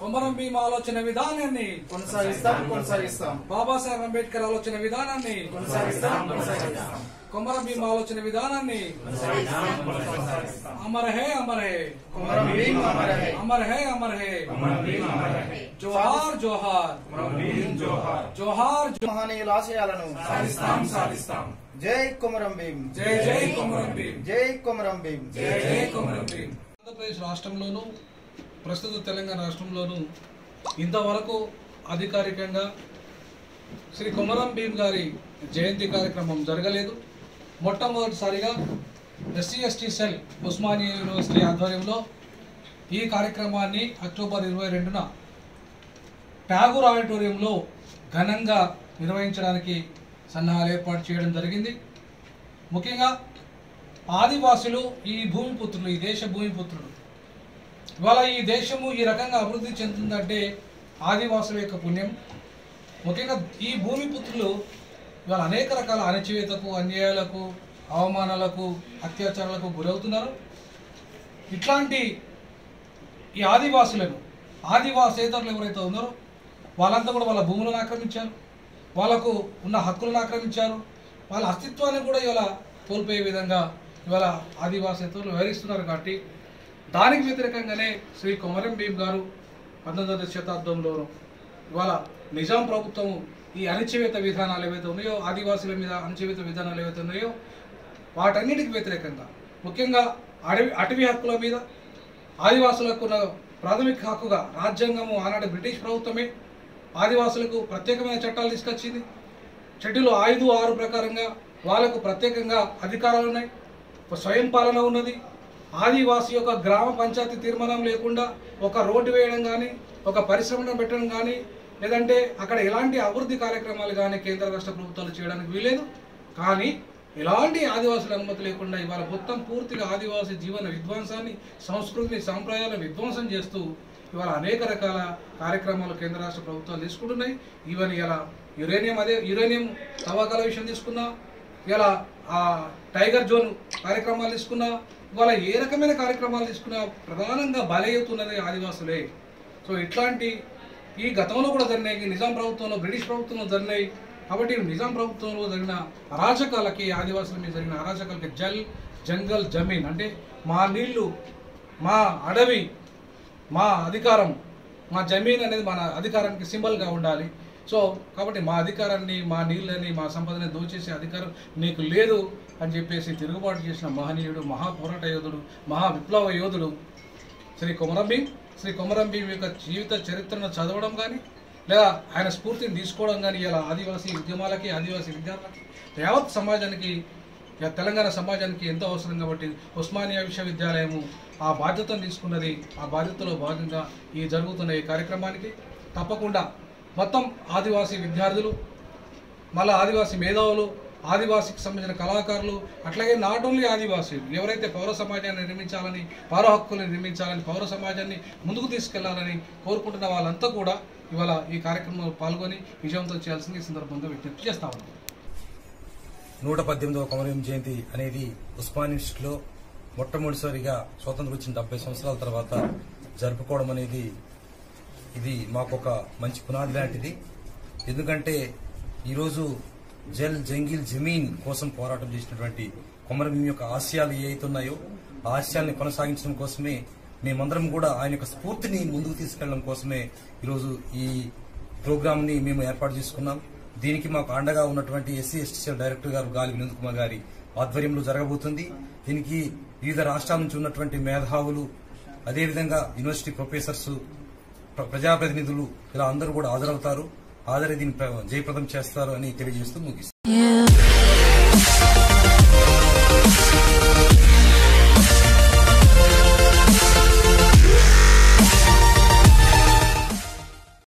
కొమరం భీం ఆలోచన విధానాన్ని కొనసాగిస్తాం కొనసాగిస్తాం బాబాసాహెబ్ అంబేద్కర్ ఆలోచన విధానాన్ని కొనసాగిస్తాం కొనసాగిస్తాం కొమరం భీం ఆలోచన విధానాన్ని అమర్ హే అమర్ హే కొమరం భీం అమర హై అమర్ హే అమర్ హే కొమరం భీం అమర హై జోహార్ జోహార్ కొమరం భీం జోహార్ జోహార్ జో- మహనీయుల ఆశయాలను సాధిస్తాం సాధిస్తాం జై కొమరం భీం జై జై కొమరం భీం జై కొమరం భీం జై జై కొమరం భీం ఆంధ్రప్రదేశ్ రాష్ట్రంలోను ప్రస్తుత తెలంగాణ రాష్ట్రంలోను ఇంతవరకు అధికారికంగా శ్రీ కొమరం భీం గారి జయంతి కార్యక్రమం జరగలేదు మొట్టమొదటిసారిగా SC ST cell Osmania university ఆధ్వర్యంలో ఈ కార్యక్రమాన్ని అక్టోబర్ ఇరవై రెండున ట్యాగూర్ ఆడిటోరియంలో ఘనంగా నిర్వహించడానికి సన్నాహాలు ఏర్పాటు చేయడం జరిగింది ముఖ్యంగా ఆదివాసులు ఈ భూమిపుత్రులు ఈ దేశ భూమిపుత్రులు ఇవాళ ఈ దేశము ఈ రకంగా అభివృద్ధి చెందుతుందంటే ఆదివాసుల యొక్క పుణ్యం ముఖ్యంగా ఈ భూమిపుత్రులు ఇవాళ అనేక రకాల అణచివేతకు అన్యాయాలకు అవమానాలకు అత్యాచారాలకు గురవుతున్నారు ఇట్లాంటి ఈ ఆదివాసులను ఆదివాసేతరులు ఎవరైతే ఉన్నారో వాళ్ళంతా కూడా వాళ్ళ భూములను ఆక్రమించారు వాళ్ళకు ఉన్న హక్కులను ఆక్రమించారు వాళ్ళ అస్తిత్వాన్ని కూడా ఇవాళ కోల్పోయే విధంగా ఇవాళ ఆదివాసేతరులు వ్యవహరిస్తున్నారు కాబట్టి దానికి వ్యతిరేకంగానే శ్రీ కొమరం భీం గారు పంతొమ్మిదవ శతాబ్దంలోను ఇవాళ నిజాం ప్రభుత్వం ఈ అణచివేత విధానాలు ఏవైతే ఉన్నాయో ఆదివాసుల మీద అణచివేత విధానాలు ఏవైతే ఉన్నాయో వాటన్నిటికి వ్యతిరేకంగా ముఖ్యంగా అడవి అటవీ హక్కుల మీద ఆదివాసులకు ఉన్న ప్రాథమిక హక్కుగా రాజ్యాంగము ఆనాటి బ్రిటిష్ ప్రభుత్వమే ఆదివాసులకు ప్రత్యేకమైన చట్టాలు తీసుకొచ్చింది షెడ్యూల్ ఐదు ఆరు ప్రకారంగా వాళ్ళకు ప్రత్యేకంగా అధికారాలు ఉన్నాయి ఒక స్వయం పాలన ఉన్నది ఆదివాసి యొక్క గ్రామ పంచాయతీ తీర్మానం లేకుండా ఒక రోడ్డు వేయడం కానీ ఒక పరిశ్రమను పెట్టడం కానీ లేదంటే అక్కడ ఎలాంటి అభివృద్ధి కార్యక్రమాలు కానీ కేంద్ర రాష్ట్ర ప్రభుత్వాలు చేయడానికి వీలేదు కానీ ఎలాంటి ఆదివాసుల అనుమతి లేకుండా ఇవాళ మొత్తం పూర్తిగా ఆదివాసీ జీవన విధ్వంసాన్ని సంస్కృతిని సాంప్రదాయాలను విధ్వంసం చేస్తూ ఇవాళ అనేక రకాల కార్యక్రమాలు కేంద్ర రాష్ట్ర ప్రభుత్వాలు తీసుకుంటున్నాయి ఈవెన్ ఇలా యురేనియం అదే యురేనియం తవ్వకాల విషయం తీసుకున్నా ఇలా ఆ టైగర్ జోన్ కార్యక్రమాలు తీసుకున్నా ఇవాళ ఏ రకమైన కార్యక్రమాలు తీసుకున్నా ప్రధానంగా బలయ్యుతున్నది ఆదివాసులే సో ఇట్లాంటి ఈ గతంలో కూడా జరిగినాయి ఈ నిజాం ప్రభుత్వంలో బ్రిటిష్ ప్రభుత్వంలో జరిగినాయి కాబట్టి నిజాం ప్రభుత్వంలో జరిగిన అరాచకాలకి ఆదివాసుల మీద జరిగిన అరాచకాలకి జల్ జంగల్ జమీన్ అంటే మా నీళ్లు మా అడవి మా అధికారం మా జమీన్ అనేది మన అధికారానికి సింబల్గా ఉండాలి సో కాబట్టి మా అధికారాన్ని మా నీళ్ళని మా సంపదని దోచేసే అధికారం నీకు లేదు అని చెప్పేసి తిరుగుబాటు చేసిన మహనీయుడు మహా పోరాట యోధుడు మహా విప్లవ యోధుడు శ్రీ కొమరం భీం శ్రీ కొమరం భీం యొక్క జీవిత చరిత్రను చదవడం కానీ లేదా ఆయన స్ఫూర్తిని తీసుకోవడం కానీ ఇలా ఆదివాసీ ఉద్యమాలకి ఆదివాసీ విద్యార్థులకి యావత్ సమాజానికి ఇక తెలంగాణ సమాజానికి ఎంతో అవసరం కాబట్టి ఉస్మానియా విశ్వవిద్యాలయము ఆ బాధ్యతను తీసుకున్నది ఆ బాధ్యతలో భాగంగా ఈ జరుగుతున్న ఈ కార్యక్రమానికి తప్పకుండా మొత్తం ఆదివాసీ విద్యార్థులు మళ్ళీ ఆదివాసీ మేధావులు ఆదివాసికి సంబంధించిన కళాకారులు అట్లాగే నాట్ ఓన్లీ ఆదివాసీలు ఎవరైతే పౌర సమాజాన్ని నిర్మించాలని పౌర హక్కులను నిర్మించాలని పౌర సమాజాన్ని ముందుకు తీసుకెళ్లాలని కోరుకుంటున్న వాళ్ళంతా కూడా ఇవాళ ఈ కార్యక్రమంలో పాల్గొని విజయవంతం చేయాల్సింది ఈ సందర్భంగా విజ్ఞప్తి చేస్తా ఉన్నాం నూట పద్దెనిమిదవ కొమరం జయంతి అనేది ఉస్మానిస్ట్లో మొట్టమొదటిసారిగా స్వాతంత్రం వచ్చిన డెబ్బై సంవత్సరాల తర్వాత జరుపుకోవడం అనేది ఇది మాకొక మంచి పునాది లాంటిది ఎందుకంటే ఈరోజు జల్ జంగిల్ జమీన్ కోసం పోరాటం చేసినటువంటి కొమరం భీం యొక్క ఆశయాలు ఏ అయితే ఉన్నాయో ఆ ఆశయాల్ని కొనసాగించడం కోసమే మేమందరం కూడా ఆయన యొక్క స్ఫూర్తిని ముందుకు తీసుకెళ్లడం కోసమే ఈరోజు ఈ ప్రోగ్రామ్ ని మేము ఏర్పాటు చేసుకున్నాం దీనికి మాకు అండగా ఉన్నటువంటి ఎస్సీ ఎస్టీసీఎల్ డైరెక్టర్ గారు గాలి వినోద్ కుమార్ గారి ఆధ్వర్యంలో జరగబోతుంది దీనికి వివిధ రాష్ట్రాల నుంచి ఉన్నటువంటి మేధావులు అదేవిధంగా యూనివర్సిటీ ప్రొఫెసర్స్ ప్ర- ప్రజాప్రతినిధులు ఇలా అందరూ కూడా హాజరవుతారు హాజరై దీన్ని ప్ర- జయప్రదం చేస్తారు అని తెలియజేస్తూ ముగిస్తారు